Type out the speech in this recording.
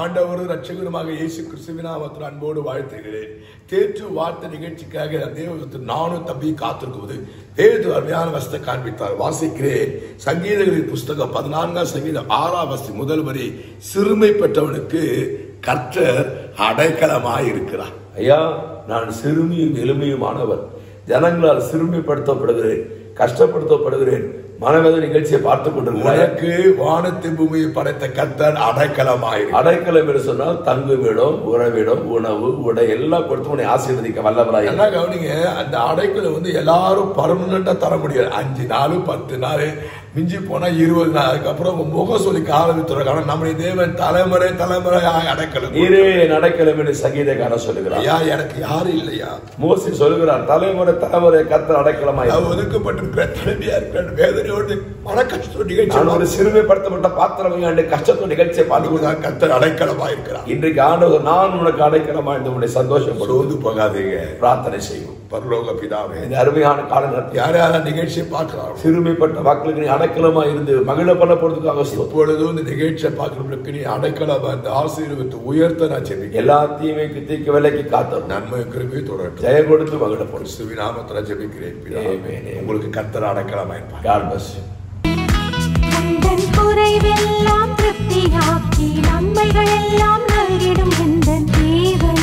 ஆண்டவரும் ரட்சகருமாக இயேசு கிறிஸ்துவின் நாமத்தில் அன்போடு வாழ்த்துகிறேன் தேற்று வார்த்தை நிகழ்ச்சிக்காக தேவத்தில் நானும் தம்பி காத்திருக்குவது தேவத்து அருமையான வசத்தை காண்பித்தார் வாசிக்கிறேன் சங்கீதங்களின் புஸ்தகம் பதினான்காம் சங்கீதம் ஆறாம் வசதி முதல் வரி சிறுமை பெற்றவனுக்கு கர்த்தர் அடைக்கலமாய் இருக்கிறார் ஐயா நான் சிறுமியும் எளிமையுமானவர் ஜனங்களால் சிறுமைப்படுத்தப்படுகிறேன் கஷ்டப்படுத்தப்படுகிறேன் மனவேத நிகழ்ச்சியை பார்த்துக் கொண்டிருக்கிறேன் எனக்கு வானத்தின் பூமியை படைத்த கர்த்தர் அடைக்கலமாய் அடைக்கலம் என்று சொன்னால் தங்குமிடம் உறவிடம் உணவு உடை எல்லாம் கொடுத்து உன்னை ஆசீர்வதிக்க வல்லவராய் என்ன கவனிங்க அந்த அடைக்கலம் வந்து எல்லாரும் பர்மனண்டா தர முடியாது அஞ்சு நாள் பத்து நாள் மிஞ்சி போனா இருபது நாளுக்கு அப்புறம் முகம் சொல்லிக்க ஆரம்பித்துறாங்க ஆனா நம்முடைய தேவன் தலைமுறை தலைமுறை அடைக்கலம் நீரே என் அடைக்கலம் என்று சங்கீதக்காரன் சொல்லுகிறார் ஐயா எனக்கு யாரும் இல்லையா மோசி சொல்லுகிறார் தலைமுறை தலைமுறை கத்தர் அடைக்கலமாய் நான் ஒதுக்கப்பட்டிருக்கிற தலைமையா இருக்கிற வேதனையோடு மன கஷ்டம் நிகழ்ச்சி நான் ஒரு சிறுமைப்படுத்தப்பட்ட பாத்திரம் ஆண்டு கஷ்டத்தோட நிகழ்ச்சியை பார்த்து அதுதான் கத்தர் அடைக்கலமா இருக்கிறார் இன்றைக்கு ஆண்டவர் நான் உனக்கு அடைக்கலமா இந்த உன்னை சந்தோஷப்படுவோம் சோர்ந்து போகாதீங்க பிரார்த்தனை செய்வோம் பரலோக பிதாவே இந்த அருமையான கால நேரத்தில் யார் யாரா நிகழ்ச்சியை பார்க்கிறாரோ சிறுமைப்பட்ட மக்களுக்கு நீ அடைக்கலமா இருந்து மகிழ பண்ண போறதுக்காக ஸ்தோத்திரம். இப்பொழுதும் இந்த நிகழ்ச்சியை பார்க்கிறவங்களுக்கு நீ அடைக்கலமா இந்த ஆசீர்வத்தை உயர்த்த நான் செபிக்கிறேன் எல்லா தீமைக்கு தீக்கு விலைக்கு காத்தரும் நன்மை கிருபை தொடரட்டும் ஜெயம் கொடுத்து மகிழ போறோம் கிறிஸ்துவின் நாமத்துல ஜெபிக்கிறேன் பிதாவே. Amen, amen. உங்களுக்கு கர்த்தர் அடைக்கலமா இருப்பார் God bless you. உந்தன் குறைவெல்லாம் திருப்தியாக்கி நன்மைகள் எல்லாம் நல்கிடும் எந்தன் தேவன்